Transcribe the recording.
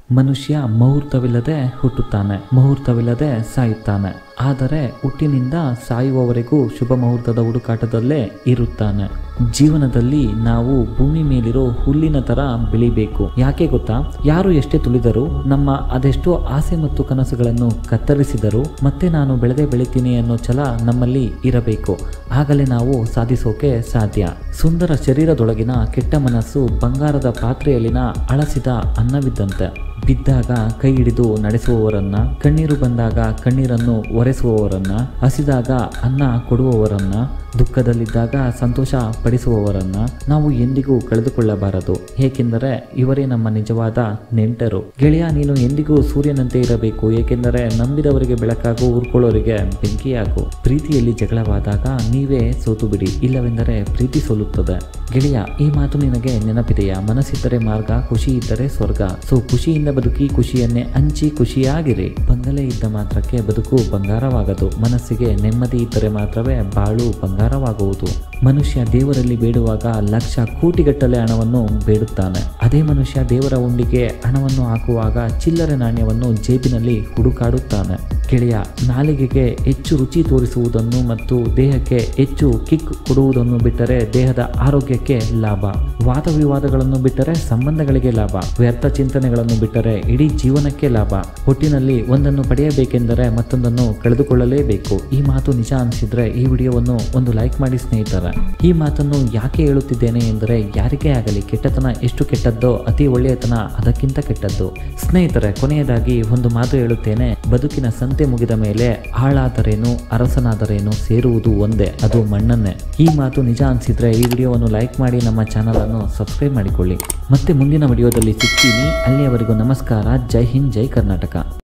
ಮನುಷ್ಯ ಮುಹೂರ್ತವಿಲ್ಲದೆ ಹುಟ್ಟುತ್ತಾನೆ ಮುಹೂರ್ತವಿಲ್ಲದೆ ಸಾಯುತ್ತಾನೆ ಆದರೆ ಹುಟ್ಟಿನಿಂದ ಸಾಯುವವರೆಗೂ ಶುಭ ಮುಹೂರ್ತದ ಹುಡುಕಾಟದಲ್ಲೇ ಇರುತ್ತಾನೆ ಜೀವನದಲ್ಲಿ ನಾವು ಭೂಮಿ ಮೇಲಿರೋ ಹುಲ್ಲಿನ ತರ ಬೆಳಿಬೇಕು ಯಾಕೆ ಗೊತ್ತಾ ಯಾರು ಎಷ್ಟೇ ತುಳಿದರೂ ನಮ್ಮ ಅದೆಷ್ಟೋ ಆಸೆ ಮತ್ತು ಕನಸುಗಳನ್ನು ಕತ್ತರಿಸಿದರೂ ಮತ್ತೆ ನಾನು ಬೆಳೆದೇ ಬೆಳಿತೀನಿ ಅನ್ನೋ ಛಲ ನಮ್ಮಲ್ಲಿ ಇರಬೇಕು ಆಗಲೇ ನಾವು ಸಾಧಿಸೋಕೆ ಸಾಧ್ಯ ಸುಂದರ ಶರೀರದೊಳಗಿನ ಕೆಟ್ಟ ಮನಸ್ಸು ಬಂಗಾರದ ಪಾತ್ರೆಯಲ್ಲಿನ ಅಳಸಿದ ಅನ್ನವಿದ್ದಂತೆ ಬಿದ್ದಾಗ ಕೈ ಹಿಡಿದು ನಡೆಸುವವರನ್ನ ಕಣ್ಣೀರು ಬಂದಾಗ ಕಣ್ಣೀರನ್ನು ಒರೆಸುವವರನ್ನ ಹಸಿದಾಗ ಅನ್ನ ಕೊಡುವವರನ್ನ ದುಃಖದಲ್ಲಿದ್ದಾಗ ಸಂತೋಷ ಪಡಿಸುವವರನ್ನ ನಾವು ಎಂದಿಗೂ ಕಳೆದುಕೊಳ್ಳಬಾರದು ಏಕೆಂದರೆ ಇವರೇ ನಮ್ಮ ನಿಜವಾದ ನೆಂಟರು ಗೆಳೆಯ ನೀನು ಎಂದಿಗೂ ಸೂರ್ಯನಂತೆ ಇರಬೇಕು ಏಕೆಂದರೆ ನಂಬಿದವರಿಗೆ ಬೆಳಕಾಗು ಉರ್ಕೊಳ್ಳೋರಿಗೆ ಬೆಂಕಿಯಾಗು ಪ್ರೀತಿಯಲ್ಲಿ ಜಗಳವಾದಾಗ ನೀವೇ ಸೋತು ಬಿಡಿ ಇಲ್ಲವೆಂದರೆ ಪ್ರೀತಿ ಸೋಲುತ್ತದೆ ಗೆಳೆಯ ಈ ಮಾತು ನಿನಗೆ ನೆನಪಿದೆಯಾ ಮನಸ್ಸಿದ್ದರೆ ಮಾರ್ಗ ಖುಷಿ ಇದ್ದರೆ ಸ್ವರ್ಗ ಸೊ ಖುಷಿಯಿಂದ ಬದುಕಿ ಖುಷಿಯನ್ನೇ ಹಂಚಿ ಖುಷಿಯಾಗಿರಿ ಬಂಗಲೆ ಇದ್ದ ಮಾತ್ರಕ್ಕೆ ಬದುಕು ಬಂಗಾರವಾಗದು ಮನಸ್ಸಿಗೆ ನೆಮ್ಮದಿ ಇದ್ದರೆ ಮಾತ್ರವೇ ಬಾಳು ಬಂಗಾರವಾಗುವುದು ಮನುಷ್ಯ ದೇವರಲ್ಲಿ ಬೇಡುವಾಗ ಲಕ್ಷ ಕೋಟಿಗಟ್ಟಲೆ ಹಣವನ್ನು ಬೇಡುತ್ತಾನೆ ಅದೇ ಮನುಷ್ಯ ದೇವರ ಉಂಡಿಗೆ ಹಣವನ್ನು ಹಾಕುವಾಗ ಚಿಲ್ಲರೆ ನಾಣ್ಯವನ್ನು ಜೇಬಿನಲ್ಲಿ ಹುಡುಕಾಡುತ್ತಾನೆ ಗೆಳೆಯ ನಾಲಿಗೆಗೆ ಹೆಚ್ಚು ರುಚಿ ತೋರಿಸುವುದನ್ನು ಮತ್ತು ದೇಹಕ್ಕೆ ಹೆಚ್ಚು ಕಿಕ್ ಕೊಡುವುದನ್ನು ಬಿಟ್ಟರೆ ದೇಹದ ಆರೋಗ್ಯಕ್ಕೆ ಲಾಭ ವಾದ ವಿವಾದಗಳನ್ನು ಬಿಟ್ಟರೆ ಸಂಬಂಧಗಳಿಗೆ ಲಾಭ ವ್ಯರ್ಥ ಚಿಂತನೆಗಳನ್ನು ಬಿಟ್ಟರೆ ಇಡೀ ಜೀವನಕ್ಕೆ ಲಾಭ ಒಟ್ಟಿನಲ್ಲಿ ಒಂದನ್ನು ಪಡೆಯಬೇಕೆಂದರೆ ಮತ್ತೊಂದನ್ನು ಕಳೆದುಕೊಳ್ಳಲೇಬೇಕು ಈ ಮಾತು ನಿಜ ಅನಿಸಿದ್ರೆ ಈ ವಿಡಿಯೋವನ್ನು ಒಂದು ಲೈಕ್ ಮಾಡಿ ಸ್ನೇಹಿತರ ಈ ಮಾತನ್ನು ಯಾಕೆ ಹೇಳುತ್ತಿದ್ದೇನೆ ಎಂದರೆ ಯಾರಿಗೇ ಆಗಲಿ ಕೆಟ್ಟತನ ಎಷ್ಟು ಕೆಟ್ಟದ್ದೋ ಅತಿ ಒಳ್ಳೆಯತನ ಅದಕ್ಕಿಂತ ಕೆಟ್ಟದ್ದು ಸ್ನೇಹಿತರೆ ಕೊನೆಯದಾಗಿ ಒಂದು ಮಾತು ಹೇಳುತ್ತೇನೆ ಬದುಕಿನ ಸಂತೆ ಮುಗಿದ ಮೇಲೆ ಆಳಾದರೇನು ಅರಸನಾದರೇನು ಸೇರುವುದು ಒಂದೇ ಅದು ಮಣ್ಣನ್ನೇ ಈ ಮಾತು ನಿಜ ಅನಿಸಿದ್ರೆ ಈ ವಿಡಿಯೋವನ್ನು ಲೈಕ್ ಮಾಡಿ ನಮ್ಮ ಚಾನಲ್ ಅನ್ನು ಸಬ್ಸ್ಕ್ರೈಬ್ ಮಾಡಿಕೊಳ್ಳಿ ಮತ್ತೆ ಮುಂದಿನ ವಿಡಿಯೋದಲ್ಲಿ ಸಿಗ್ತೀನಿ ಅಲ್ಲಿಯವರೆಗೂ ನಮಸ್ಕಾರ ಜೈ ಹಿಂದ್ ಜೈ ಕರ್ನಾಟಕ